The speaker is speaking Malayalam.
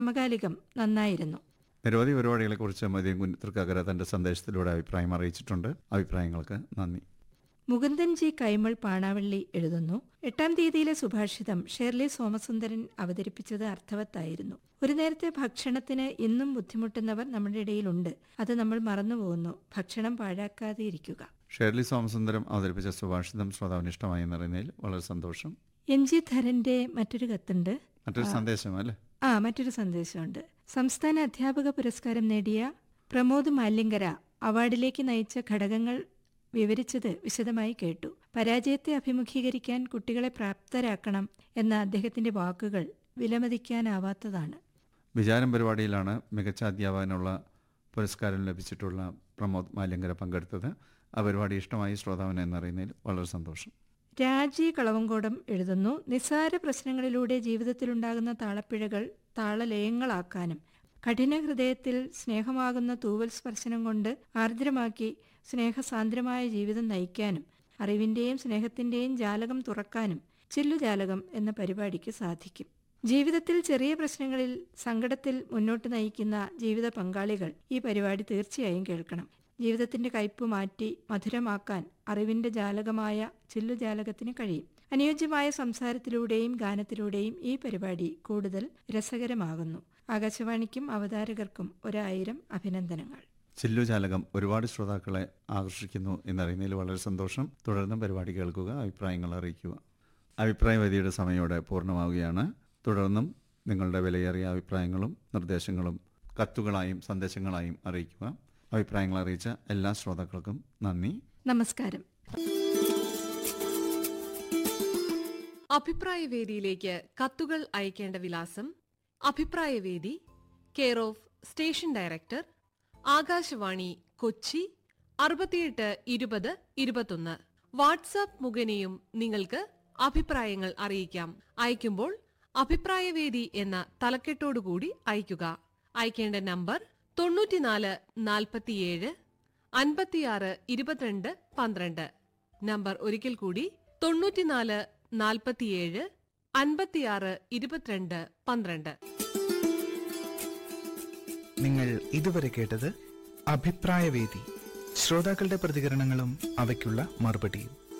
സമകാലികം നന്നായിരുന്നു നിരവധി പരിപാടികളെക്കുറിച്ച് മതിയം കുഞ്ഞിത്തൃക്കകര തന്റെ സന്ദേശത്തിലൂടെ അഭിപ്രായം അറിയിച്ചിട്ടുണ്ട് അഭിപ്രായങ്ങൾക്ക് നന്ദി മുകുന്ദൻ ജി കൈമൾ പാണാവള്ളി എഴുതുന്നു എട്ടാം തീയതിയിലെ സുഭാഷിതം ഷേർലി സോമസുന്ദരൻ അവതരിപ്പിച്ചത് അർത്ഥവത്തായിരുന്നു ഒരു നേരത്തെ ഭക്ഷണത്തിന് ഇന്നും ബുദ്ധിമുട്ടുന്നവർ നമ്മുടെ ഇടയിലുണ്ട് അത് നമ്മൾ മറന്നുപോകുന്നു ഭക്ഷണം പാഴാക്കാതെ ഇരിക്കുക ഷേർലി സോമസുന്ദരം അവതരിപ്പിച്ച സുഭാഷിതം ശ്രോതാവിന് ഇഷ്ടമായി എന്നറിയുന്നതിൽ വളരെ സന്തോഷം എൻ ജി ധരന്റെ മറ്റൊരു കത്തുണ്ട് മറ്റൊരു സന്ദേശം അല്ലേ ആ മറ്റൊരു സന്ദേശമുണ്ട് സംസ്ഥാന അധ്യാപക പുരസ്കാരം നേടിയ പ്രമോദ് മാലിങ്കര അവാർഡിലേക്ക് നയിച്ച ഘടകങ്ങൾ വിവരിച്ചത് വിശദമായി കേട്ടു പരാജയത്തെ അഭിമുഖീകരിക്കാൻ കുട്ടികളെ പ്രാപ്തരാക്കണം എന്ന അദ്ദേഹത്തിന്റെ വാക്കുകൾ വിലമതിക്കാനാവാത്തതാണ് വിചാരം പരിപാടിയിലാണ് മികച്ച അധ്യാപകനുള്ള പുരസ്കാരം ലഭിച്ചിട്ടുള്ള പ്രമോദ് മാലിങ്കര പങ്കെടുത്തത് ആ പരിപാടി ഇഷ്ടമായി ശ്രോതാവിന് എന്നറിയുന്നതിൽ വളരെ സന്തോഷം രാജി കളവങ്കോടം എഴുതുന്നു നിസ്സാര പ്രശ്നങ്ങളിലൂടെ ജീവിതത്തിലുണ്ടാകുന്ന താളപ്പിഴകൾ താളലയങ്ങളാക്കാനും കഠിന ഹൃദയത്തിൽ സ്നേഹമാകുന്ന തൂവൽ സ്പർശനം കൊണ്ട് ആർദ്രമാക്കി സ്നേഹസാന്ദ്രമായ ജീവിതം നയിക്കാനും അറിവിന്റെയും സ്നേഹത്തിന്റെയും ജാലകം തുറക്കാനും ചില്ലുജാലകം എന്ന പരിപാടിക്ക് സാധിക്കും ജീവിതത്തിൽ ചെറിയ പ്രശ്നങ്ങളിൽ സങ്കടത്തിൽ മുന്നോട്ട് നയിക്കുന്ന ജീവിത പങ്കാളികൾ ഈ പരിപാടി തീർച്ചയായും കേൾക്കണം ജീവിതത്തിന്റെ കയ്പ് മാറ്റി മധുരമാക്കാൻ അറിവിന്റെ ജാലകമായ ചില്ലുജാലകത്തിന് കഴിയും അനുയോജ്യമായ സംസാരത്തിലൂടെയും ഗാനത്തിലൂടെയും ഈ പരിപാടി കൂടുതൽ രസകരമാകുന്നു ആകാശവാണിക്കും അവതാരകർക്കും ഒരായിരം അഭിനന്ദനങ്ങൾ ചില്ലുജാലകം ഒരുപാട് ശ്രോതാക്കളെ ആകർഷിക്കുന്നു എന്നറിയുന്നതിൽ വളരെ സന്തോഷം തുടർന്നും പരിപാടി കേൾക്കുക അഭിപ്രായങ്ങൾ അറിയിക്കുക അഭിപ്രായവേദിയുടെ സമയോടെ പൂർണ്ണമാവുകയാണ് തുടർന്നും നിങ്ങളുടെ വിലയേറിയ അഭിപ്രായങ്ങളും നിർദ്ദേശങ്ങളും കത്തുകളായും സന്ദേശങ്ങളായും അറിയിക്കുക അഭിപ്രായങ്ങൾ അറിയിച്ച എല്ലാ ശ്രോതാക്കൾക്കും നന്ദി നമസ്കാരം അഭിപ്രായവേദിയിലേക്ക് കത്തുകൾ അയക്കേണ്ട വിലാസം അഭിപ്രായവേദി care of station director Akashvani Kochi അറുപത്തിയെട്ട് ഇരുപത് ഇരുപത്തൊന്ന് വാട്സാപ്പ് മുഖേനയും നിങ്ങൾക്ക് അഭിപ്രായങ്ങൾ അറിയിക്കാം അയക്കുമ്പോൾ അഭിപ്രായവേദി എന്ന തലക്കെട്ടോടുകൂടി അയക്കുക അയക്കേണ്ട നമ്പർ തൊണ്ണൂറ്റിനാല് നാൽപ്പത്തിയേഴ് അൻപത്തിയാറ് ഇരുപത്തിരണ്ട് പന്ത്രണ്ട് നമ്പർ ഒരിക്കൽ കൂടി തൊണ്ണൂറ്റിനാല് നാൽപ്പത്തിയേഴ് അൻപത്തിയാറ് ഇരുപത്തിരണ്ട് പന്ത്രണ്ട് നിങ്ങൾ ഇതുവരെ കേട്ടത് അഭിപ്രായവേദി ശ്രോതാക്കളുടെ പ്രതികരണങ്ങളും അവയ്ക്കുള്ള മറുപടിയും